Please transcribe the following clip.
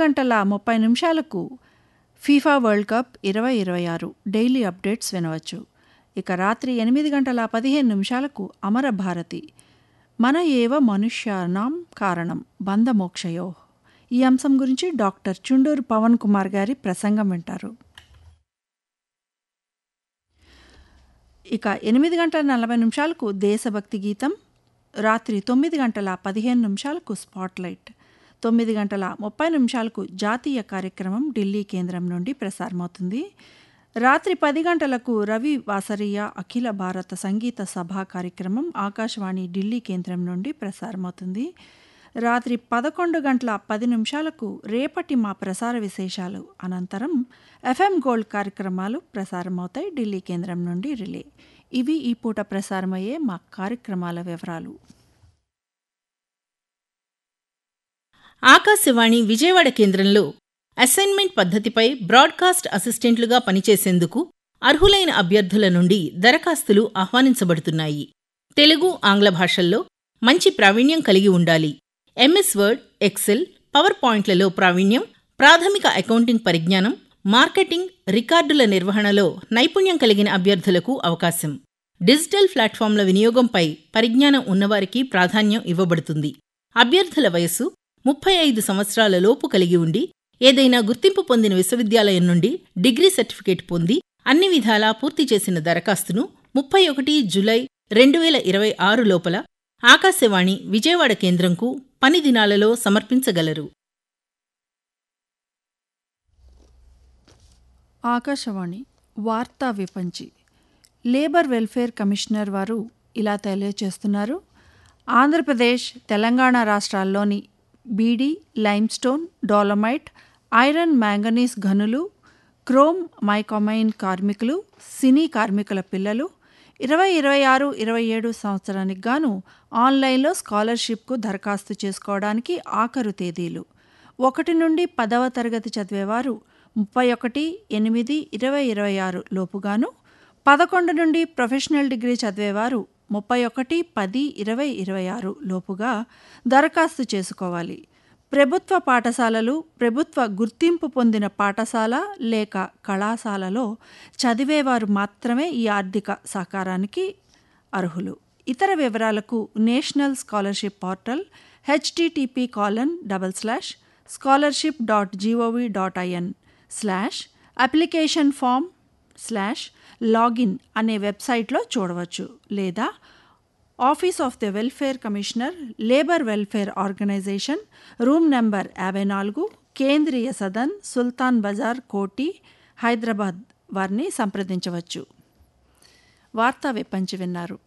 గంటల ముప్పై నిమిషాలకు ఫీఫా వరల్డ్ కప్ ఇరవై ఇరవై ఆరు డైలీ అప్డేట్స్ వినవచ్చు ఇక రాత్రి ఎనిమిది గంటల పదిహేను నిమిషాలకు అమర భారతి మన ఏవ మనుష్యానాం కారణం బంధమోక్షయో ఈ అంశం గురించి డాక్టర్ చుండూరు పవన్ కుమార్ గారి ప్రసంగం వింటారు ఇక ఎనిమిది గంటల నలభై నిమిషాలకు దేశభక్తి గీతం రాత్రి తొమ్మిది గంటల పదిహేను నిమిషాలకు స్పాట్లైట్ తొమ్మిది గంటల ముప్పై నిమిషాలకు జాతీయ కార్యక్రమం ఢిల్లీ కేంద్రం నుండి ప్రసారమవుతుంది రాత్రి పది గంటలకు రవి వాసరియ అఖిల భారత సంగీత సభా కార్యక్రమం ఆకాశవాణి ఢిల్లీ కేంద్రం నుండి ప్రసారమవుతుంది రాత్రి పదకొండు గంటల పది నిమిషాలకు రేపటి మా ప్రసార విశేషాలు అనంతరం ఎఫ్ఎం గోల్డ్ కార్యక్రమాలు ప్రసారమవుతాయి ఢిల్లీ కేంద్రం నుండి రిలే ఇవి ఈ పూట ప్రసారమయ్యే మా కార్యక్రమాల వివరాలు ఆకాశవాణి విజయవాడ కేంద్రంలో అసైన్మెంట్ పద్ధతిపై బ్రాడ్కాస్ట్ అసిస్టెంట్లుగా పనిచేసేందుకు అర్హులైన అభ్యర్థుల నుండి దరఖాస్తులు ఆహ్వానించబడుతున్నాయి తెలుగు ఆంగ్ల భాషల్లో మంచి ప్రావీణ్యం కలిగి ఉండాలి ఎంఎస్ వర్డ్ ఎక్సెల్ పవర్ పాయింట్లలో ప్రావీణ్యం ప్రాథమిక అకౌంటింగ్ పరిజ్ఞానం మార్కెటింగ్ రికార్డుల నిర్వహణలో నైపుణ్యం కలిగిన అభ్యర్థులకు అవకాశం డిజిటల్ ప్లాట్ఫామ్ల వినియోగంపై పరిజ్ఞానం ఉన్నవారికి ప్రాధాన్యం ఇవ్వబడుతుంది అభ్యర్థుల వయస్సు ముప్పై ఐదు సంవత్సరాల లోపు కలిగి ఉండి ఏదైనా గుర్తింపు పొందిన విశ్వవిద్యాలయం నుండి డిగ్రీ సర్టిఫికేట్ పొంది అన్ని విధాలా పూర్తి చేసిన దరఖాస్తును ముప్పై ఒకటి జులై రెండు వేల ఇరవై ఆరు లోపల ఆకాశవాణి విజయవాడ కేంద్రంకు పని దినాలలో సమర్పించగలరు ఆకాశవాణి వార్తా విపంచి లేబర్ వెల్ఫేర్ కమిషనర్ వారు ఇలా తెలియచేస్తున్నారు ఆంధ్రప్రదేశ్ తెలంగాణ రాష్ట్రాల్లోని beedi limestone dolomite iron manganese గనులు క్రోమ్ మైకోమైన్ కార్మికులు సినీ కార్మికుల పిల్లలు ఇరవై ఇరవై ఆరు ఇరవై ఏడు సంవత్సరానికి గాను ఆన్లైన్లో స్కాలర్షిప్కు దరఖాస్తు చేసుకోవడానికి ఆఖరు తేదీలు ఒకటి నుండి పదవ తరగతి చదివేవారు ముప్పై ఒకటి ఎనిమిది ఇరవై ఇరవై ఆరు లోపుగాను పదకొండు నుండి ప్రొఫెషనల్ డిగ్రీ చదివేవారు ముప్పై ఒకటి పది ఇరవై ఇరవై ఆరు లోపుగా దరఖాస్తు చేసుకోవాలి ప్రభుత్వ పాఠశాలలు ప్రభుత్వ గుర్తింపు పొందిన పాఠశాల లేక కళాశాలలో చదివేవారు మాత్రమే ఈ ఆర్థిక సహకారానికి అర్హులు ఇతర వివరాలకు national scholarship portal HTTP colon double slash scholarship dot GOV dot IN slash application form slash login అనే వెబ్సైట్లో చూడవచ్చు లేదా office of the welfare commissioner labour welfare organisation room number యాభై నాలుగు కేంద్రీయ సదన్ సుల్తాన్ బజార్ కోటి హైదరాబాద్ వారిని సంప్రదించవచ్చు వార్తా విపంచి విన్నారు